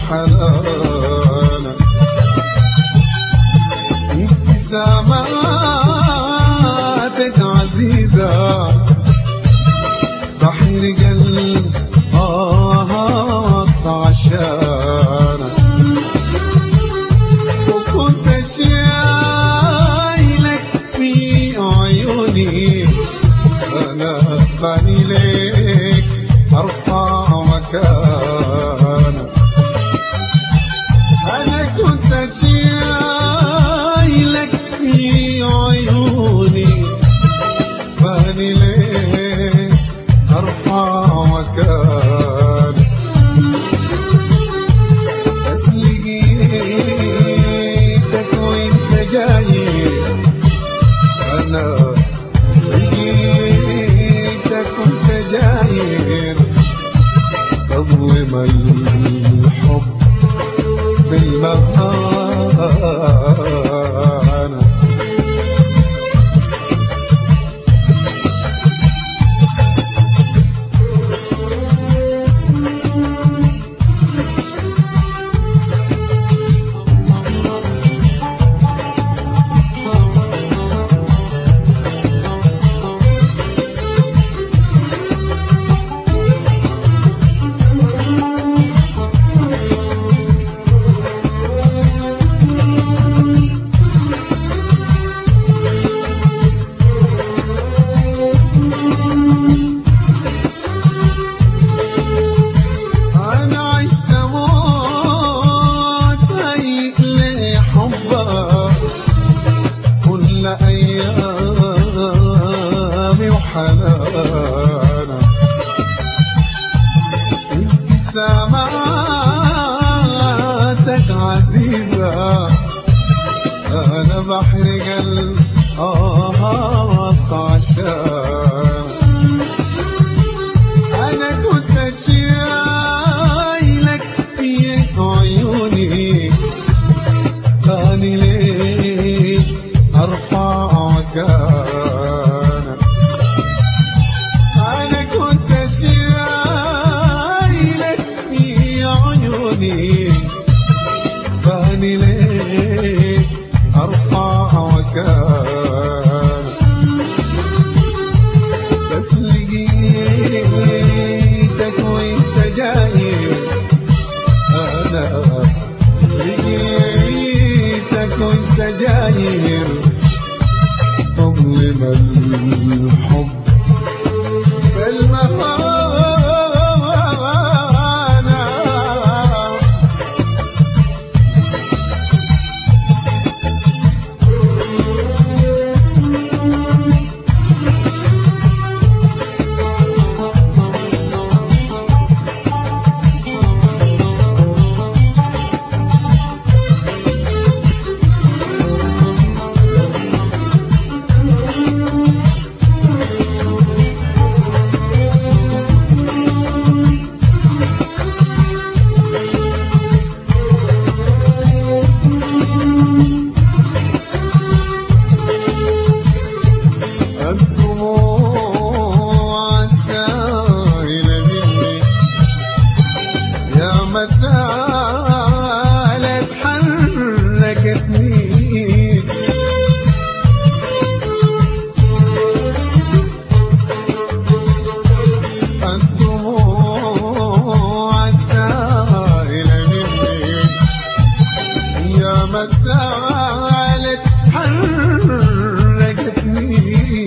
وحنانا ابتساماتك عزيزة بحر قلب آه عشانا وكنت شايلك في عيوني أنا بني ليك أرفع مكانك أنا كنت شايلك في عيوني بني ليك أرفع مكانك بس لقيتك وانت جاي أنا لقيتك وانت جاي تظلم الحب بالمهانة أنا عشت موت هيك لحبك كل أيامي وحنانا ابتساماتك عزيزة أنا بحر قلب آه عشان أنا كنت شايلك في عيوني أني ليه أرفع مكانك أنا كنت شايلك في عيوني أني ليه أرفع مكانك بس لقيتك وانت جاي انا لقيتك وانت جاي تظلم الحب بالمهانة الدموع السائلة مني يا مسالة حركتني الدموع السائلة مني يا مسالة حركتني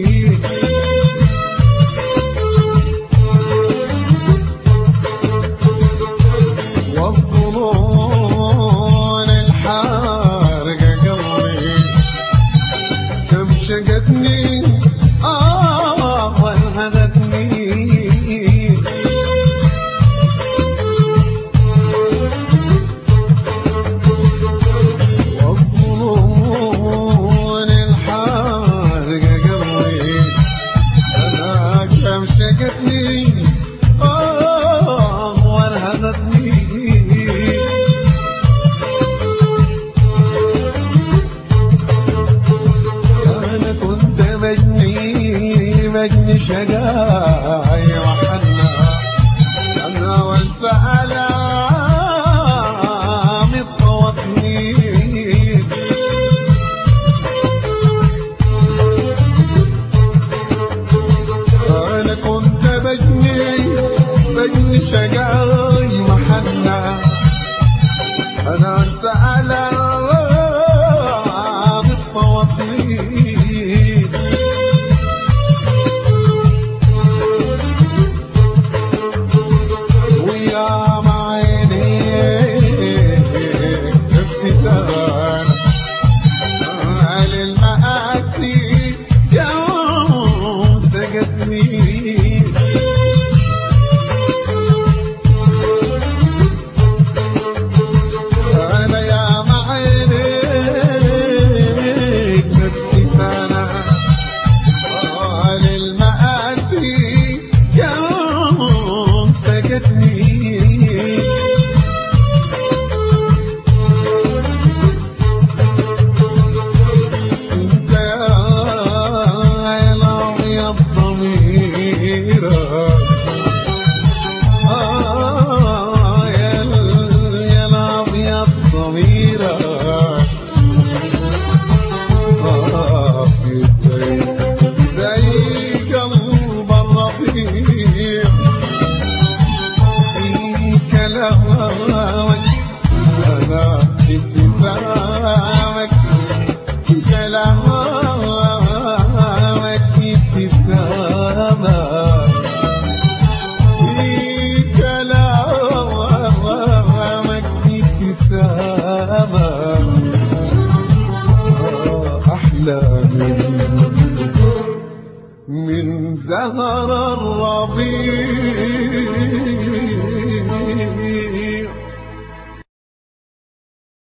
والظنون الحارقة قلبي كم شقتني آه وانهدتني والظنون الحارقة قلبي أنا كم شقتني آه وانهدتني أنا كنت مجني مجني شقاي وحنا أنا وانسى على أنا أنسى ألام الطواطيل ويا معيني افتتان على المآسي يوم سقتني أنا يا معيني افتتانا على المآسي يوم سقتني انت يا العمي الضمير آه يا يا العمي الضمير صافي زي زي قلب الرضيع في كلامك أنا ابتسامك في كلامك ابتسامة في كلامك ابتسامة أحلى من من زهر الربيع